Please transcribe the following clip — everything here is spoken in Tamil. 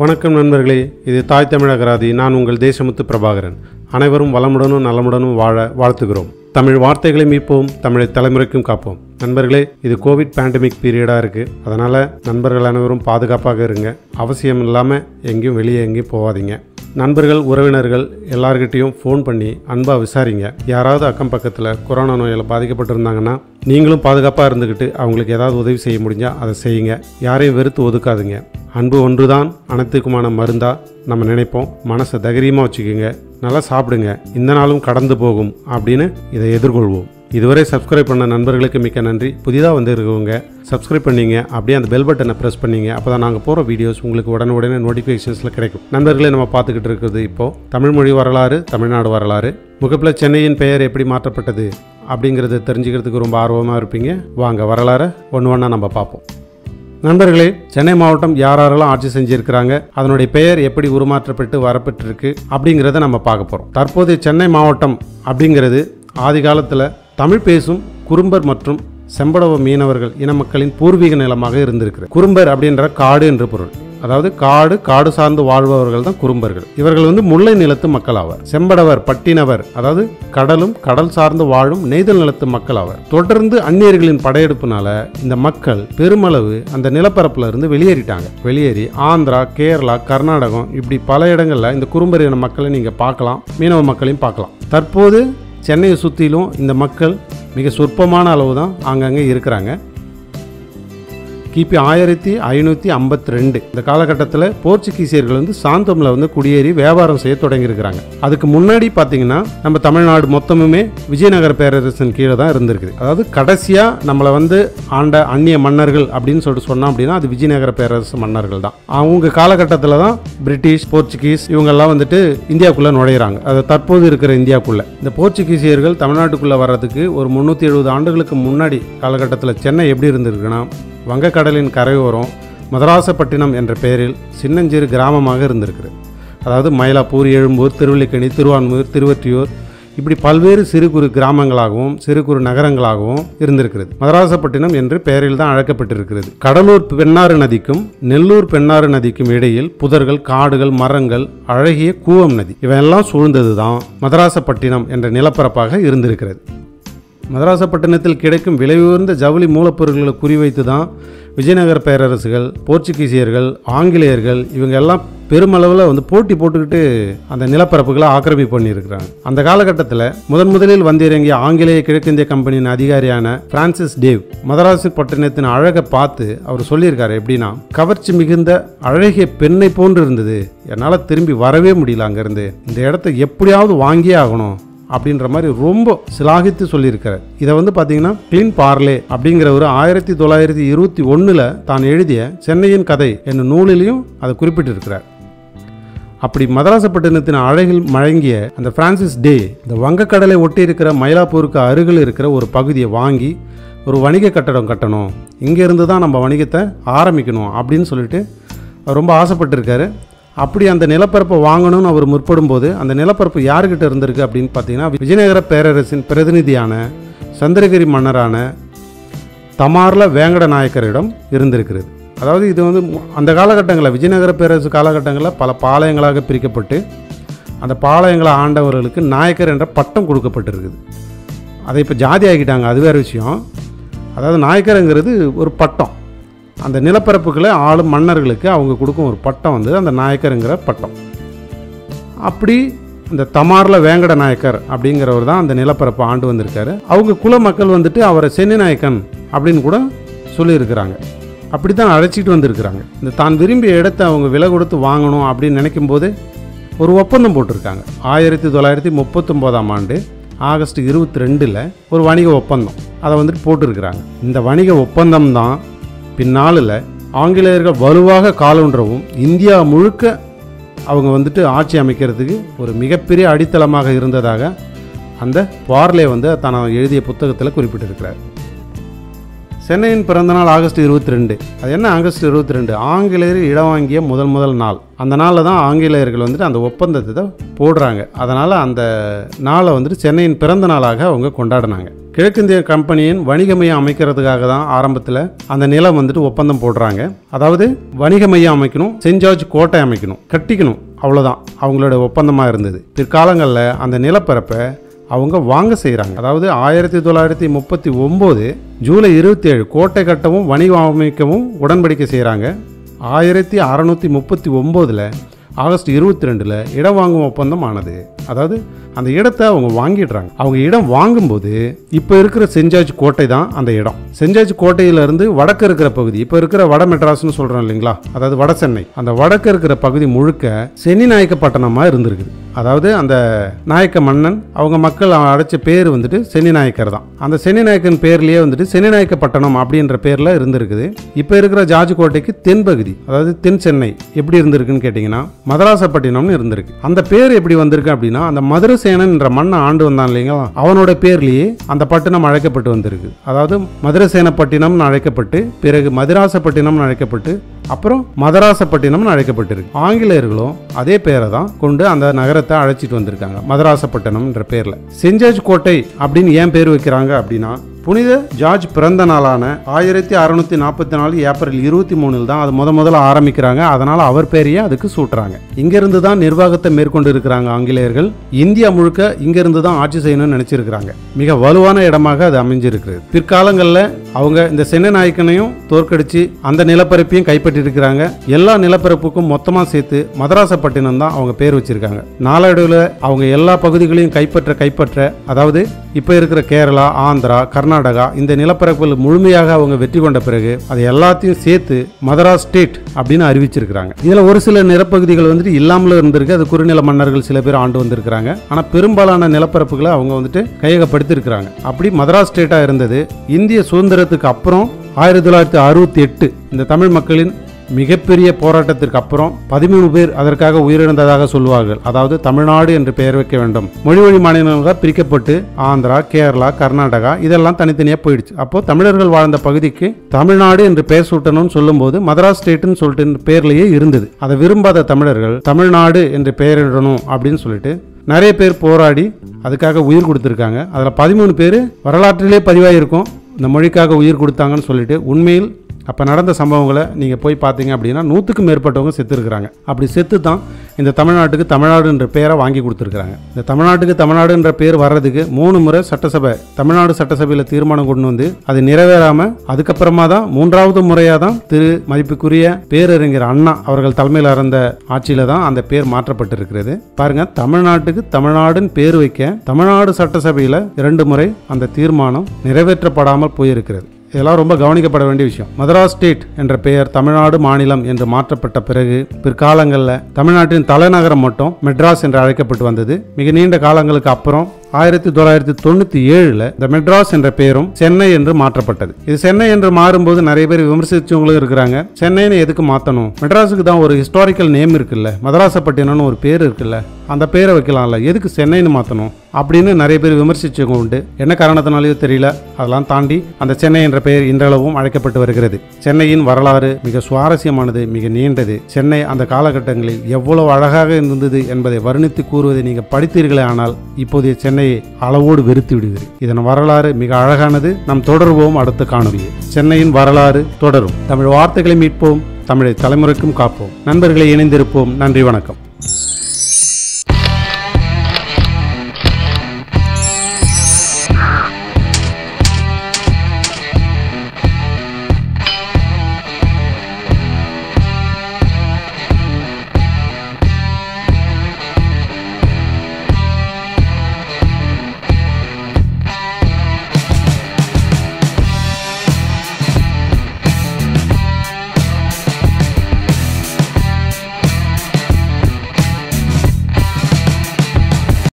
வணக்கம் நண்பர்களே இது தாய் தமிழகராதி நான் உங்கள் தேசமுத்து பிரபாகரன் அனைவரும் வளமுடனும் நலமுடனும் வாழ வாழ்த்துகிறோம் தமிழ் வார்த்தைகளை மீட்போம் தமிழை தலைமுறைக்கும் காப்போம் நண்பர்களே இது கோவிட் பேண்டமிக் பீரியடாக இருக்குது அதனால் நண்பர்கள் அனைவரும் பாதுகாப்பாக இருங்க அவசியம் இல்லாமல் எங்கேயும் வெளியே எங்கேயும் போகாதீங்க நண்பர்கள் உறவினர்கள் எல்லார்கிட்டேயும் ஃபோன் பண்ணி அன்பாக விசாரிங்க யாராவது அக்கம் பக்கத்தில் கொரோனா நோயால் பாதிக்கப்பட்டிருந்தாங்கன்னா நீங்களும் பாதுகாப்பாக இருந்துக்கிட்டு அவங்களுக்கு ஏதாவது உதவி செய்ய முடிஞ்சால் அதை செய்யுங்க யாரையும் வெறுத்து ஒதுக்காதுங்க அன்பு ஒன்றுதான் அனைத்துக்குமான மருந்தா நம்ம நினைப்போம் மனசை தைரியமாக வச்சுக்கோங்க நல்லா சாப்பிடுங்க இந்த நாளும் கடந்து போகும் அப்படின்னு இதை எதிர்கொள்வோம் இதுவரை சப்ஸ்கிரைப் பண்ண நண்பர்களுக்கு மிக்க நன்றி புதிதாக வந்து இருக்கவங்க சப்ஸ்கிரைப் பண்ணீங்க அப்படியே அந்த பெல் பட்டனை ப்ரெஸ் பண்ணீங்க அப்போ தான் நாங்கள் போகிற வீடியோஸ் உங்களுக்கு உடனுடனே நோட்டிஃபிகேஷன்ஸில் கிடைக்கும் நண்பர்களே நம்ம பார்த்துக்கிட்டு இருக்குது இப்போது தமிழ் மொழி வரலாறு தமிழ்நாடு வரலாறு முகப்பில் சென்னையின் பெயர் எப்படி மாற்றப்பட்டது அப்படிங்கிறத தெரிஞ்சுக்கிறதுக்கு ரொம்ப ஆர்வமாக இருப்பீங்க வாங்க வரலாறை ஒன்று ஒன்றா நம்ம பார்ப்போம் நண்பர்களே சென்னை மாவட்டம் யார் யாரெல்லாம் ஆட்சி செஞ்சிருக்கிறாங்க அதனுடைய பெயர் எப்படி உருமாற்றப்பட்டு வரப்பட்டிருக்கு அப்படிங்கிறத நம்ம பார்க்க போகிறோம் தற்போது சென்னை மாவட்டம் அப்படிங்கிறது ஆதி காலத்தில் தமிழ் பேசும் குறும்பர் மற்றும் செம்படவ மீனவர்கள் இன மக்களின் பூர்வீக நிலமாக இருந்திருக்கிறது குறும்பர் அப்படின்ற காடு என்று பொருள் அதாவது காடு காடு சார்ந்து வாழ்பவர்கள் தான் குறும்பர்கள் இவர்கள் வந்து முல்லை நிலத்து மக்கள் ஆவர் செம்படவர் பட்டினவர் அதாவது கடலும் கடல் சார்ந்து வாழும் நெய்தல் நிலத்து மக்கள் ஆவர் தொடர்ந்து அந்நியர்களின் படையெடுப்புனால இந்த மக்கள் பெருமளவு அந்த நிலப்பரப்புல இருந்து வெளியேறிட்டாங்க வெளியேறி ஆந்திரா கேரளா கர்நாடகம் இப்படி பல இடங்கள்ல இந்த குறும்பர் இன மக்களை நீங்க பார்க்கலாம் மீனவ மக்களையும் பார்க்கலாம் தற்போது சென்னையை சுற்றிலும் இந்த மக்கள் மிக சொற்பமான அளவு தான் ஆங்காங்கே இருக்கிறாங்க கிபி ஆயிரத்தி ஐநூற்றி ஐம்பத்தி ரெண்டு இந்த காலகட்டத்தில் போர்ச்சுகீசியர்கள் வந்து சாந்தோமில் வந்து குடியேறி வியாபாரம் செய்ய தொடங்கியிருக்கிறாங்க அதுக்கு முன்னாடி பார்த்தீங்கன்னா நம்ம தமிழ்நாடு மொத்தமுமே விஜயநகர பேரரசின் கீழே தான் இருந்திருக்குது அதாவது கடைசியாக நம்மளை வந்து ஆண்ட அந்நிய மன்னர்கள் அப்படின்னு சொல்லிட்டு சொன்னோம் அப்படின்னா அது விஜயநகர பேரரசு மன்னர்கள் தான் அவங்க காலகட்டத்தில் தான் பிரிட்டிஷ் போர்ச்சுகீஸ் இவங்கெல்லாம் வந்துட்டு இந்தியாவுக்குள்ளே நுழையிறாங்க அது தற்போது இருக்கிற இந்தியாவுக்குள்ளே இந்த போர்ச்சுகீசியர்கள் தமிழ்நாட்டுக்குள்ளே வர்றதுக்கு ஒரு முந்நூற்றி எழுபது ஆண்டுகளுக்கு முன்னாடி காலகட்டத்தில் சென்னை எப்படி இருந்திருக்குன்னா வங்கக்கடலின் கரையோரம் மதராசப்பட்டினம் என்ற பெயரில் சின்னஞ்சிறு கிராமமாக இருந்திருக்குது அதாவது மயிலாப்பூர் எழும்பூர் திருவல்லிக்கணி திருவான்மூர் திருவற்றியூர் இப்படி பல்வேறு சிறு குறு கிராமங்களாகவும் சிறு குறு நகரங்களாகவும் இருந்திருக்கிறது மதராசப்பட்டினம் என்று பெயரில் தான் அழைக்கப்பட்டிருக்கிறது கடலூர் பெண்ணாறு நதிக்கும் நெல்லூர் பெண்ணாறு நதிக்கும் இடையில் புதர்கள் காடுகள் மரங்கள் அழகிய கூவம் நதி இவையெல்லாம் சூழ்ந்தது தான் மதராசப்பட்டினம் என்ற நிலப்பரப்பாக இருந்திருக்கிறது மதராசப்பட்டினத்தில் கிடைக்கும் விலை உயர்ந்த ஜவுளி மூலப்பொருட்களை குறிவைத்து தான் விஜயநகர பேரரசுகள் போர்ச்சுகீசியர்கள் ஆங்கிலேயர்கள் இவங்க எல்லாம் பெருமளவில் வந்து போட்டி போட்டுக்கிட்டு அந்த நிலப்பரப்புகளை ஆக்கிரமிப்பு பண்ணியிருக்கிறாங்க அந்த காலகட்டத்தில் முதன் முதலில் வந்திறங்கிய ஆங்கிலேய கிழக்கிந்திய கம்பெனியின் அதிகாரியான பிரான்சிஸ் டேவ் மதராசு பட்டினத்தின் அழகை பார்த்து அவர் சொல்லியிருக்காரு எப்படின்னா கவர்ச்சி மிகுந்த அழகிய பெண்ணை போன்று இருந்தது என்னால் திரும்பி வரவே முடியல அங்கேருந்து இந்த இடத்த எப்படியாவது வாங்கியே ஆகணும் அப்படின்ற மாதிரி ரொம்ப சிலாகித்து சொல்லியிருக்காரு இதை வந்து பார்த்தீங்கன்னா கிளீன் பார்லே அப்படிங்கிற ஒரு ஆயிரத்தி தொள்ளாயிரத்தி இருபத்தி ஒன்றில் தான் எழுதிய சென்னையின் கதை என்னும் நூலிலையும் அதை குறிப்பிட்டிருக்கிறார் அப்படி மதராசப்பட்டினத்தின் அழகில் மழங்கிய அந்த பிரான்சிஸ் டே இந்த வங்கக்கடலை ஒட்டி இருக்கிற மயிலாப்பூருக்கு அருகில் இருக்கிற ஒரு பகுதியை வாங்கி ஒரு வணிக கட்டடம் கட்டணும் இங்கேருந்து தான் நம்ம வணிகத்தை ஆரம்பிக்கணும் அப்படின்னு சொல்லிட்டு அவர் ரொம்ப ஆசைப்பட்டிருக்காரு அப்படி அந்த நிலப்பரப்பை வாங்கணும்னு அவர் முற்படும்போது அந்த நிலப்பரப்பு யாருக்கிட்ட இருந்திருக்கு அப்படின்னு பார்த்தீங்கன்னா விஜயநகர பேரரசின் பிரதிநிதியான சந்திரகிரி மன்னரான தமார்ல வேங்கட நாயக்கரிடம் இருந்திருக்கிறது அதாவது இது வந்து மு- அந்த காலகட்டங்களில் விஜயநகர பேரரசு காலகட்டங்களில் பல பாளையங்களாக பிரிக்கப்பட்டு அந்த பாளையங்களை ஆண்டவர்களுக்கு நாயக்கர் என்ற பட்டம் கொடுக்கப்பட்டிருக்குது அதை இப்போ ஜாதி ஆக்கிட்டாங்க அது வேறு விஷயம் அதாவது நாயக்கருங்கிறது ஒரு பட்டம் அந்த நிலப்பரப்புகளை ஆளும் மன்னர்களுக்கு அவங்க கொடுக்கும் ஒரு பட்டம் வந்து அந்த நாயக்கருங்கிற பட்டம் அப்படி இந்த தமாரில் வேங்கட நாயக்கர் அப்படிங்கிறவர் தான் அந்த நிலப்பரப்பை ஆண்டு வந்திருக்காரு அவங்க குல மக்கள் வந்துட்டு அவரை சென்னி நாயக்கன் அப்படின்னு கூட சொல்லியிருக்கிறாங்க அப்படி தான் அழைச்சிட்டு வந்திருக்கிறாங்க இந்த தான் விரும்பிய இடத்த அவங்க விலை கொடுத்து வாங்கணும் அப்படின்னு நினைக்கும் போது ஒரு ஒப்பந்தம் போட்டிருக்காங்க ஆயிரத்தி தொள்ளாயிரத்தி முப்பத்தொம்போதாம் ஆண்டு ஆகஸ்ட் இருபத்தி ரெண்டில் ஒரு வணிக ஒப்பந்தம் அதை வந்துட்டு போட்டிருக்கிறாங்க இந்த வணிக ஒப்பந்தம் தான் பின்னாளில் ஆங்கிலேயர்கள் வலுவாக காலூன்றவும் இந்தியா முழுக்க அவங்க வந்துட்டு ஆட்சி அமைக்கிறதுக்கு ஒரு மிகப்பெரிய அடித்தளமாக இருந்ததாக அந்த பார்லே வந்து தான் எழுதிய புத்தகத்தில் குறிப்பிட்டிருக்கிறார் சென்னையின் பிறந்தநாள் ஆகஸ்ட் இருபத்தி ரெண்டு அது என்ன ஆகஸ்ட் இருபத்தி ரெண்டு ஆங்கிலேயர் இடம் வாங்கிய முதல் முதல் நாள் அந்த நாளில் தான் ஆங்கிலேயர்கள் வந்துட்டு அந்த ஒப்பந்தத்தை தான் போடுறாங்க அதனால் அந்த நாளை வந்துட்டு சென்னையின் பிறந்த நாளாக அவங்க கொண்டாடினாங்க கிழக்கிந்திய கம்பெனியின் வணிக மையம் அமைக்கிறதுக்காக தான் ஆரம்பத்தில் அந்த நிலம் வந்துட்டு ஒப்பந்தம் போடுறாங்க அதாவது வணிக மையம் அமைக்கணும் சென்ட் ஜார்ஜ் கோட்டை அமைக்கணும் கட்டிக்கணும் அவ்வளோதான் அவங்களோட ஒப்பந்தமாக இருந்தது பிற்காலங்களில் அந்த நிலப்பரப்பை அவங்க வாங்க செய்கிறாங்க அதாவது ஆயிரத்தி தொள்ளாயிரத்தி முப்பத்தி ஒம்பது ஜூலை இருபத்தி ஏழு கோட்டை கட்டவும் வணிகம் அமைக்கவும் உடன்படிக்கை செய்கிறாங்க ஆயிரத்தி அறநூற்றி முப்பத்தி ஒம்போதில் ஆகஸ்ட் இருபத்தி ரெண்டில் இடம் வாங்கும் ஒப்பந்தம் ஆனது அதாவது அந்த இடத்த அவங்க வாங்கிடுறாங்க அவங்க இடம் வாங்கும்போது இப்போ இருக்கிற செஞ்சாஜ் கோட்டை தான் அந்த இடம் செஞ்சாஜ் கோட்டையிலிருந்து வடக்கு இருக்கிற பகுதி இப்போ இருக்கிற வட மெட்ராஸ்னு சொல்கிறோம் இல்லைங்களா அதாவது வட சென்னை அந்த வடக்கு இருக்கிற பகுதி முழுக்க சென்னி நாயக்கப்பட்டினமாக இருந்திருக்குது அதாவது அந்த நாயக்க மன்னன் அவங்க மக்கள் அடைச்ச பேர் வந்துட்டு சென்னி நாயக்கர் தான் அந்த சென்னி நாயக்கன் பேர்லயே வந்துட்டு சென்னி நாயக்கப்பட்டினம் அப்படின்ற பேர்ல இருந்திருக்குது இப்போ இருக்கிற ஜார்ஜ் கோட்டைக்கு தென்பகுதி அதாவது தென் சென்னை எப்படி இருந்திருக்குன்னு கேட்டிங்கன்னா மதராசப்பட்டினம்னு இருந்திருக்கு அந்த பேர் எப்படி வந்திருக்கு அப்படின்னா அந்த மதுரசேனன் என்ற மன்னன் ஆண்டு வந்தான் இல்லைங்களா அவனோட பேர்லயே அந்த பட்டினம் அழைக்கப்பட்டு வந்திருக்கு அதாவது மதுரசேனப்பட்டினம்னு அழைக்கப்பட்டு பிறகு மதுராசப்பட்டினம்னு அழைக்கப்பட்டு அப்புறம் மதராசப்பட்டினம்னு அழைக்கப்பட்டிருக்கு ஆங்கிலேயர்களும் அதே பேரை தான் கொண்டு அந்த நகரத்தை அழைச்சிட்டு வந்திருக்காங்க மதராசப்பட்டினம்ன்ற பேர்ல செஞ்சாஜ் கோட்டை அப்படின்னு ஏன் பேர் வைக்கிறாங்க அப்படின்னா புனித ஜார்ஜ் பிறந்த நாளான ஆயிரத்தி அறுநூத்தி நாற்பத்தி நாலு ஏப்ரல் இருபத்தி மூணில் தான் அது முத முதல்ல ஆரம்பிக்கிறாங்க அதனால அவர் பேரையே அதுக்கு சூட்டுறாங்க இங்கிருந்து தான் நிர்வாகத்தை மேற்கொண்டு இருக்கிறாங்க ஆங்கிலேயர்கள் இந்தியா முழுக்க இங்கிருந்து தான் ஆட்சி செய்யணும்னு நினைச்சிருக்கிறாங்க மிக வலுவான இடமாக அது அமைஞ்சிருக்கிறது பிற்காலங்களில் அவங்க இந்த சென்னை நாயக்கனையும் தோற்கடிச்சு அந்த நிலப்பரப்பையும் கைப்பற்றி இருக்கிறாங்க எல்லா நிலப்பரப்புக்கும் மொத்தமாக சேர்த்து மதராசப்பட்டினம் தான் அவங்க பேர் வச்சிருக்காங்க நாளடைவில் அவங்க எல்லா பகுதிகளையும் கைப்பற்ற கைப்பற்ற அதாவது இப்போ இருக்கிற கேரளா ஆந்திரா கர்நாடகா இந்த நிலப்பரப்புகள் முழுமையாக அவங்க வெற்றி கொண்ட பிறகு அது எல்லாத்தையும் சேர்த்து மதராஸ் ஸ்டேட் அப்படின்னு அறிவிச்சிருக்கிறாங்க இதுல ஒரு சில நிலப்பகுதிகள் வந்துட்டு இல்லாமலும் இருந்திருக்கு அது குறுநில மன்னர்கள் சில பேர் ஆண்டு வந்திருக்கிறாங்க ஆனா பெரும்பாலான நிலப்பரப்புகளை அவங்க வந்துட்டு கையகப்படுத்தியிருக்கிறாங்க அப்படி மதராஸ் ஸ்டேட்டா இருந்தது இந்திய சுதந்திரத்துக்கு அப்புறம் ஆயிரத்தி தொள்ளாயிரத்தி அறுபத்தி எட்டு இந்த தமிழ் மக்களின் மிகப்பெரிய போராட்டத்திற்கு அப்புறம் பதிமூணு பேர் அதற்காக உயிரிழந்ததாக சொல்லுவார்கள் அதாவது தமிழ்நாடு என்று பெயர் வைக்க வேண்டும் மொழி வழி மாநிலங்களாக பிரிக்கப்பட்டு ஆந்திரா கேரளா கர்நாடகா இதெல்லாம் தனித்தனியாக போயிடுச்சு அப்போ தமிழர்கள் வாழ்ந்த பகுதிக்கு தமிழ்நாடு என்று பெயர் சூட்டணும்னு சொல்லும்போது மதராஸ் ஸ்டேட்னு சொல்லிட்டு பேர்லயே இருந்தது அதை விரும்பாத தமிழர்கள் தமிழ்நாடு என்று பெயரிடணும் அப்படின்னு சொல்லிட்டு நிறைய பேர் போராடி அதுக்காக உயிர் கொடுத்துருக்காங்க அதில் பதிமூணு பேர் வரலாற்றிலே பதிவாகிருக்கும் இந்த மொழிக்காக உயிர் கொடுத்தாங்கன்னு சொல்லிட்டு உண்மையில் அப்போ நடந்த சம்பவங்களை நீங்கள் போய் பார்த்தீங்க அப்படின்னா நூற்றுக்கும் மேற்பட்டவங்க செத்துருக்குறாங்க அப்படி செத்து தான் இந்த தமிழ்நாட்டுக்கு தமிழ்நாடுன்ற பேரை வாங்கி கொடுத்துருக்குறாங்க இந்த தமிழ்நாட்டுக்கு தமிழ்நாடுன்ற பேர் வர்றதுக்கு மூணு முறை சட்டசபை தமிழ்நாடு சட்டசபையில் தீர்மானம் கொண்டு வந்து அது நிறைவேறாமல் அதுக்கப்புறமா தான் மூன்றாவது முறையாக தான் திரு மதிப்புக்குரிய பேரறிஞர் அண்ணா அவர்கள் தலைமையில் இருந்த ஆட்சியில் தான் அந்த பேர் மாற்றப்பட்டிருக்கிறது பாருங்க தமிழ்நாட்டுக்கு தமிழ்நாடுன்னு பேர் வைக்க தமிழ்நாடு சட்டசபையில் இரண்டு முறை அந்த தீர்மானம் நிறைவேற்றப்படாமல் போயிருக்கிறது இதெல்லாம் ரொம்ப கவனிக்கப்பட வேண்டிய விஷயம் மதராஸ் ஸ்டேட் என்ற பெயர் தமிழ்நாடு மாநிலம் என்று மாற்றப்பட்ட பிறகு பிற்காலங்களில் தமிழ்நாட்டின் தலைநகரம் மட்டும் மெட்ராஸ் என்று அழைக்கப்பட்டு வந்தது மிக நீண்ட காலங்களுக்கு அப்புறம் ஆயிரத்தி தொள்ளாயிரத்தி தொண்ணூத்தி ஏழுல இந்த மெட்ராஸ் என்ற பெயரும் சென்னை என்று மாற்றப்பட்டது இது சென்னை என்று மாறும்போது நிறைய பேர் விமர்சிச்சவங்களும் இருக்கிறாங்க சென்னைன்னு எதுக்கு மாத்தணும் மெட்ராஸுக்கு தான் ஒரு ஹிஸ்டாரிக்கல் நேம் இருக்குல்ல மதராசப்பட்டினம்னு ஒரு பேர் இருக்குல்ல அந்த பேரை வைக்கலாம்ல எதுக்கு சென்னைன்னு மாத்தணும் அப்படின்னு நிறைய பேர் விமர்சிச்சவங்க உண்டு என்ன காரணத்தினாலேயோ தெரியல அதெல்லாம் தாண்டி அந்த சென்னை என்ற பெயர் இன்றளவும் அழைக்கப்பட்டு வருகிறது சென்னையின் வரலாறு மிக சுவாரஸ்யமானது மிக நீண்டது சென்னை அந்த காலகட்டங்களில் எவ்வளவு அழகாக இருந்தது என்பதை வர்ணித்து கூறுவதை நீங்கள் படித்தீர்களே ஆனால் இப்போதைய சென்னையை அளவோடு வெறுத்து விடுவீர்கள் இதன் வரலாறு மிக அழகானது நாம் தொடர்வோம் அடுத்த காணொலியை சென்னையின் வரலாறு தொடரும் தமிழ் வார்த்தைகளை மீட்போம் தமிழை தலைமுறைக்கும் காப்போம் நண்பர்களை இணைந்திருப்போம் நன்றி வணக்கம்